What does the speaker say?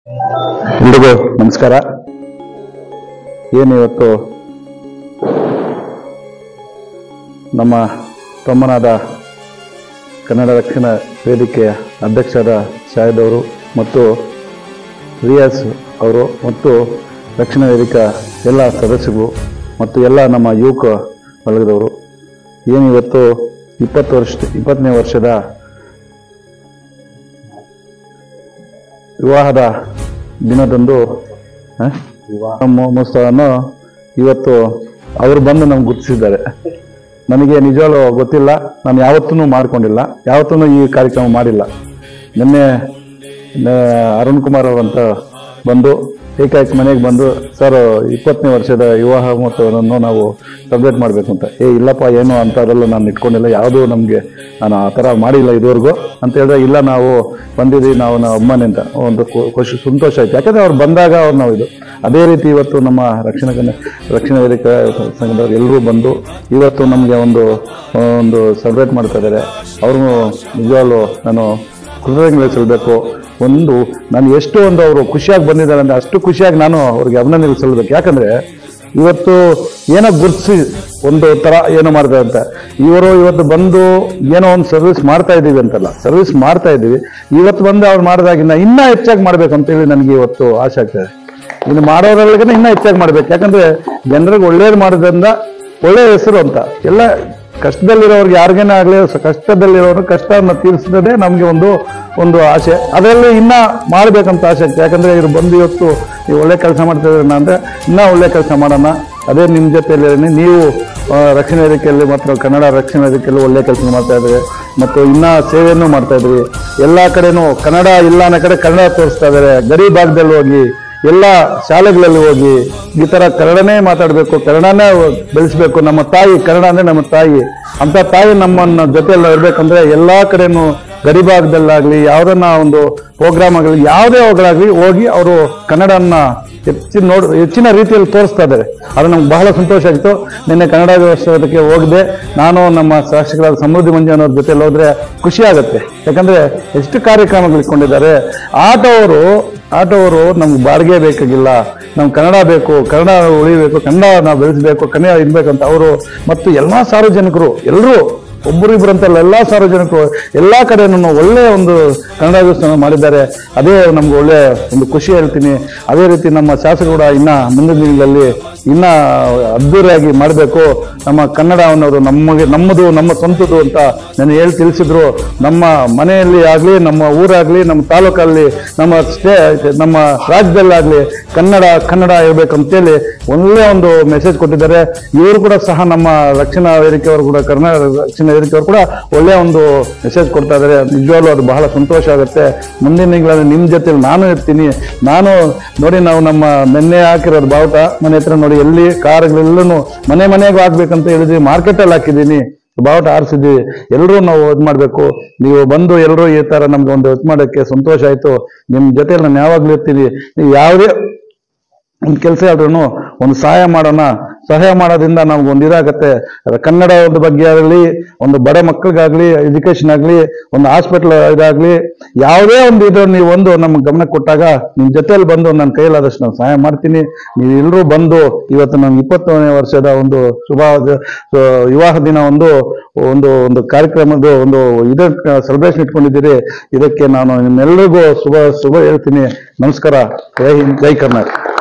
ಎಲ್ರಿಗೂ ನಮಸ್ಕಾರ ಏನು ಇವತ್ತು ನಮ್ಮ ತಮ್ಮನಾದ ಕನ್ನಡ ರಕ್ಷಣಾ ವೇದಿಕೆಯ ಅಧ್ಯಕ್ಷರಾದ ಶಾಹಿದ್ ಅವರು ಮತ್ತು ರಿಯಾಸ್ ಅವರು ಮತ್ತು ರಕ್ಷಣಾ ವೇದಿಕಾ ಎಲ್ಲ ಸದಸ್ಯರು ಮತ್ತು ಎಲ್ಲ ನಮ್ಮ ಯುವಕ ಬಳಗದವರು ಏನು ಇವತ್ತು ಇಪ್ಪತ್ತು ವರ್ಷ ಇಪ್ಪತ್ತನೇ ವರ್ಷದ ವಿವಾಹದ ದಿನದಂದು ಆ, ಮೊ- ಮಹೋತ್ಸವವನ್ನು ಇವತ್ತು ಅವರು ಬಂದು ನಮ್ಗೆ ಗುರುತಿಸಿದ್ದಾರೆ ನನಗೆ ನಿಜವಾಗ್ಲೂ ಗೊತ್ತಿಲ್ಲ ನಾನು ಯಾವತ್ತೂ ಮಾಡ್ಕೊಂಡಿಲ್ಲ ಯಾವತ್ತೂ ಈ ಕಾರ್ಯಕ್ರಮ ಮಾಡಿಲ್ಲ ನಿನ್ನೆ ನ- ಅರುಣ್ ಕುಮಾರ್ ಅವರಂತ ಬಂದು ಏಕಾಏಕಿ ಮನೆಗೆ ಬಂದು ಸರ್ ಇಪ್ಪತ್ತನೇ ವರ್ಷದ ವಿವಾಹ ಮಹೋತ್ಸವವನ್ನು ನಾವು ಸೆಲೆಬ್ರೇಟ್ ಮಾಡಬೇಕು ಅಂತ ಏ ಇಲ್ಲಪ್ಪ ಏನು ಅಂಥದ್ದೆಲ್ಲ ನಾನು ಇಟ್ಕೊಂಡಿಲ್ಲ ಯಾವುದೂ ನಮಗೆ ನಾನು ಆ ಥರ ಮಾಡಿಲ್ಲ ಇದುವರೆಗೂ ಅಂತ ಹೇಳಿದ್ರೆ ಇಲ್ಲ ನಾವು ಬಂದಿದ್ದೀವಿ ನಾವು ನಾವು ಅಮ್ಮನಿಂದ ಒಂದು ಖು- ಖುಷಿ ಸಂತೋಷ ಆಯ್ತು ಯಾಕಂದ್ರೆ ಅವ್ರು ಬಂದಾಗ ಅವ್ರು ನಾವು ಇದು ಅದೇ ರೀತಿ ಇವತ್ತು ನಮ್ಮ ರಕ್ಷಣಾ ಕನ್ನ- ರಕ್ಷಣಾ ವೇದಿಕೆ ಸಂಘದವ್ರು ಎಲ್ಲರೂ ಬಂದು ಇವತ್ತು ನಮಗೆ ಒಂದು ಒಂದು ಸೆಲೆಬ್ರೇಟ್ ಮಾಡ್ತಾ ಇದ್ದಾರೆ ಅವರು ನಿಜವಾಗ್ಲೂ ನಾನು ಕೃತಜ್ಞತೆ ಸಲ್ಲಬೇಕು ಒಂದು ನಾನು ಎಷ್ಟು ಒಂದು ಅವರು ಖುಷಿಯಾಗಿ ಬಂದಿದ್ದಾರೆ ಅಂದ್ರೆ ಅಷ್ಟು ಖುಷಿಯಾಗಿ ನಾನು ಅವ್ರಿಗೆ ಅಭಿನಂದನೆ ಸಲ್ಲಬೇಕು ಯಾಕಂದ್ರೆ ಇವತ್ತು ಏನೋ ಗುರುತಿಸಿ ಒಂದು ತರ ಏನೋ ಮಾಡ್ತಾರೆ ಅಂತ ಇವರು ಇವತ್ತು ಬಂದು ಏನೋ ಒಂದು ಸರ್ವಿಸ್ ಮಾಡ್ತಾ ಇದ್ದೀವಿ ಅಂತಲ್ಲ ಸರ್ವಿಸ್ ಮಾಡ್ತಾ ಇದ್ದೀವಿ ಇವತ್ತು ಬಂದು ಅವ್ರು ಮಾಡಿದಾಗಿಂದ ಇನ್ನೂ ಹೆಚ್ಚಾಗಿ ಮಾಡ್ಬೇಕು ಅಂತೇಳಿ ನನಗೆ ಇವತ್ತು ಆಸೆ ಆಗ್ತದೆ ಇನ್ನು ಮಾಡೋದ್ರೊಳಗೆ ಇನ್ನೂ ಹೆಚ್ಚಾಗಿ ಮಾಡ್ಬೇಕು ಯಾಕಂದ್ರೆ ಜನರಿಗೆ ಒಳ್ಳೇದು ಮಾಡೋದ್ರಿಂದ ಒಳ್ಳೆಯ ಹೆಸರು ಅಂತ ಎಲ್ಲ ಕಷ್ಟದಲ್ಲಿರೋರ್ಗೆ ಯಾರಿಗೇನೇ ಆಗಲಿ ಕಷ್ಟದಲ್ಲಿರೋರು ಕಷ್ಟವನ್ನು ತೀರಿಸಿದ್ರೆ ನಮಗೆ ಒಂದು ಒಂದು ಆಸೆ ಅದರಲ್ಲಿ ಇನ್ನ ಮಾಡ್ಬೇಕಂತ ಆಸೆ ಆಗ್ತದೆ ಯಾಕಂದ್ರೆ ಇವ್ರು ಬಂದು ಇವತ್ತು ನೀವು ಒಳ್ಳೆ ಕೆಲಸ ಮಾಡ್ತಾ ಇದ್ದೀರ ಅಂದ್ರೆ ಇನ್ನೂ ಒಳ್ಳೆ ಕೆಲಸ ಮಾಡೋಣ ಅದೇ ನಿಮ್ಮ ಜೊತೆಯಲ್ಲಿ ನೀವು ಆ, ರಕ್ಷಣಾ ವೇದಿಕೆಯಲ್ಲಿ ಮತ್ತು ಕನ್ನಡ ರಕ್ಷಣಾ ವೇದಿಕೆಯಲ್ಲಿ ಒಳ್ಳೆ ಕೆಲಸ ಮಾಡ್ತಾ ಇದ್ರಿ ಮತ್ತು ಇನ್ನ ಸೇವೆಯನ್ನು ಮಾಡ್ತಾ ಇದ್ರಿ ಎಲ್ಲ ಕಡೆನೂ ಕನ್ನಡ ಇಲ್ಲ ಅನ್ನೋ ಕಡೆ ಕನ್ನಡ ತೋರಿಸ್ತಾ ಇದ್ದಾರೆ ಗಡಿ ಭಾಗದಲ್ಲಿ ಹೋಗಿ ಎಲ್ಲ ಶಾಲೆಗಳಲ್ಲಿ ಹೋಗಿ ಈ ತರ ಕನ್ನಡನೇ ಮಾತಾಡಬೇಕು ಕನ್ನಡನೇ ಬೆಳೆಸಬೇಕು ನಮ್ಮ ತಾಯಿ ಕನ್ನಡ ಅಂದ್ರೆ ನಮ್ಮ ತಾಯಿ ಅಂತ ತಾಯಿ ನಮ್ಮನ್ನ ಜೊತೆಯಲ್ಲಿ ಇರ್ಬೇಕಂದ್ರೆ ಎಲ್ಲಾ ಕಡೆನೂ ಗಡಿಭಾಗದಲ್ಲಾಗ್ಲಿ ಯಾವ್ದನ್ನ ಒಂದು ಪ್ರೋಗ್ರಾಮ್ ಆಗಲಿ ಯಾವುದೇ ಹೋಗ್ಲಾಗ್ಲಿ ಹೋಗಿ ಅವರು ಕನ್ನಡನ್ನ ಹೆಚ್ಚಿನ ನೋಡ್ ಹೆಚ್ಚಿನ ರೀತಿಯಲ್ಲಿ ತೋರಿಸ್ತಾ ಇದ್ದಾರೆ ಅದು ನಮ್ಗೆ ಬಹಳ ಸಂತೋಷ ಆಯಿತು ನಿನ್ನೆ ಕನ್ನಡ ದಿವಸಕ್ಕೆ ಹೋಗಿದೆ ನಾನು ನಮ್ಮ ಶಾಸಕರಾದ ಸಮೃದ್ಧಿ ಮಂಜನವ್ರ ಜೊತೆಲಿ ಹೋದ್ರೆ ಖುಷಿ ಆಗುತ್ತೆ ಯಾಕಂದ್ರೆ ಎಷ್ಟು ಕಾರ್ಯಕ್ರಮಗಳು ಇಟ್ಕೊಂಡಿದ್ದಾರೆ ಆಟೋವರು ಆಟೋವರು ನಮ್ಗೆ ಬಾಡಿಗೆ ಬೇಕಾಗಿಲ್ಲ ನಮ್ಗೆ ಕನ್ನಡ ಬೇಕು ಕನ್ನಡ ಉಳಿಬೇಕು ಕನ್ನಡ ನಾವು ಬೆಳೆಸಬೇಕು ಕನ್ನಡ ಇರ್ಬೇಕಂತ ಅವರು ಮತ್ತು ಎಲ್ಲಾ ಸಾರ್ವಜನಿಕರು ಎಲ್ಲರೂ ಒಬ್ಬರಿಬ್ರು ಅಂತಲ್ಲ ಎಲ್ಲಾ ಸಾರ್ವಜನಿಕರು ಎಲ್ಲಾ ಕಡೆನೂ ಒಳ್ಳೆ ಒಂದು ಕನ್ನಡ ದಿವಸ ಮಾಡಿದ್ದಾರೆ ಅದೇ ನಮ್ಗೆ ಒಳ್ಳೆ ಒಂದು ಖುಷಿ ಹೇಳ್ತೀನಿ ಅದೇ ರೀತಿ ನಮ್ಮ ಶಾಸಕರು ಕೂಡ ಇನ್ನ ಮುಂದಿನ ದಿನಗಳಲ್ಲಿ ಇನ್ನ ಅದ್ದೂರಿಯಾಗಿ ಮಾಡಬೇಕು ನಮ್ಮ ಕನ್ನಡ ಅನ್ನೋದು ನಮಗೆ ನಮ್ಮದು ನಮ್ಮ ಸ್ವಂತದ್ದು ಅಂತ ನಾನು ಹೇಳಿ ತಿಳಿಸಿದ್ರು ನಮ್ಮ ಮನೆಯಲ್ಲಿ ಆಗ್ಲಿ ನಮ್ಮ ಊರಾಗ್ಲಿ ನಮ್ಮ ತಾಲೂಕಲ್ಲಿ ನಮ್ಮ ಸ್ಟೇ ನಮ್ಮ ರಾಜ್ಯದಲ್ಲಾಗ್ಲಿ ಕನ್ನಡ ಕನ್ನಡ ಇರ್ಬೇಕಂತೇಳಿ ಒಳ್ಳೆ ಒಂದು ಮೆಸೇಜ್ ಕೊಟ್ಟಿದ್ದಾರೆ ಇವರು ಕೂಡ ಸಹ ನಮ್ಮ ರಕ್ಷಣಾ ವೇದಿಕೆಯವರು ಕೂಡ ಕರ್ನಾಟಕ ರಕ್ಷಣಾ ವೇದಿಕೆಯವರು ಕೂಡ ಒಳ್ಳೆ ಒಂದು ಮೆಸೇಜ್ ಕೊಡ್ತಾ ಇದ್ದಾರೆ ನಿಜವಾಗ್ಲೂ ಅದು ಬಹಳ ಸಂತೋಷ ಆಗುತ್ತೆ ಮುಂದಿನ ದಿನಗಳಲ್ಲಿ ನಿಮ್ಮ ಜೊತೆ ನಾನು ಇರ್ತೀನಿ ನಾನು ನೋಡಿ ನಾವು ನಮ್ಮ ನೆನ್ನೆ ಹಾಕಿರೋದು ಬಾವುಟ ಮನೆ ಹತ್ರ ನೋಡಿ ಎಲ್ಲಿ ಕಾರ್ಗಳೆಲ್ಲೂ ಮನೆ ಮನೆಗೆ ಹಾಕ್ಬೇಕಂತ ಹೇಳಿದ್ವಿ ಮಾರ್ಕೆಟಲ್ಲಿ ಹಾಕಿದ್ದೀನಿ ಬಾವುಟ ಆರಿಸಿದ್ವಿ ಎಲ್ಲರೂ ನಾವು ಇದು ಮಾಡಬೇಕು ನೀವು ಬಂದು ಎಲ್ಲರೂ ಈ ತರ ನಮ್ಗೆ ಒಂದು ಇದು ಮಾಡೋಕ್ಕೆ ಸಂತೋಷ ಆಯ್ತು ನಿಮ್ ಜೊತೆಲಿ ನಾನು ಯಾವಾಗ್ಲೂ ಇರ್ತೀನಿ ನೀವು ಯಾವುದೇ ಒಂದು ಕೆಲಸ ಆದ್ರೂ ಒಂದು ಸಹಾಯ ಮಾಡೋಣ ಸಹಾಯ ಮಾಡೋದ್ರಿಂದ ನಮ್ಗೆ ಒಂದು ಇದಾಗತ್ತೆ ಅದು ಕನ್ನಡ ಒಂದು ಬಗ್ಗೆ ಆಗಲಿ ಒಂದು ಬಡ ಮಕ್ಕಳಿಗಾಗ್ಲಿ ಎಜುಕೇಶನ್ ಆಗಲಿ ಒಂದು ಹಾಸ್ಪಿಟಲ್ ಇದಾಗ್ಲಿ ಯಾವುದೇ ಒಂದು ಇದು ನೀವು ಒಂದು ನಮ್ಗೆ ಗಮನ ಕೊಟ್ಟಾಗ ನಿಮ್ ಜೊತೆಲಿ ಬಂದು ನನ್ನ ಕೈಲಾದಷ್ಟು ನಾನು ಸಹಾಯ ಮಾಡ್ತೀನಿ ನೀವು ಎಲ್ಲರೂ ಬಂದು ಇವತ್ತು ನನ್ನ ಇಪ್ಪತ್ತನೇ ವರ್ಷದ ಒಂದು ಶುಭ ಆ, ವಿವಾಹ ದಿನ ಒಂದು ಒಂದು ಒಂದು ಕಾರ್ಯಕ್ರಮದ ಒಂದು ಇದ ಸೆಲೆಬ್ರೇಷನ್ ಇಟ್ಕೊಂಡಿದ್ದೀರಿ ಇದಕ್ಕೆ ನಾನು ನಿಮ್ಮೆಲ್ಲರಿಗೂ ಶುಭ ಶುಭ ಹೇಳ್ತೀನಿ ನಮಸ್ಕಾರ ಜೈ ಹಿಂದ್ ಜೈ ಕರ್ನಾಟಕ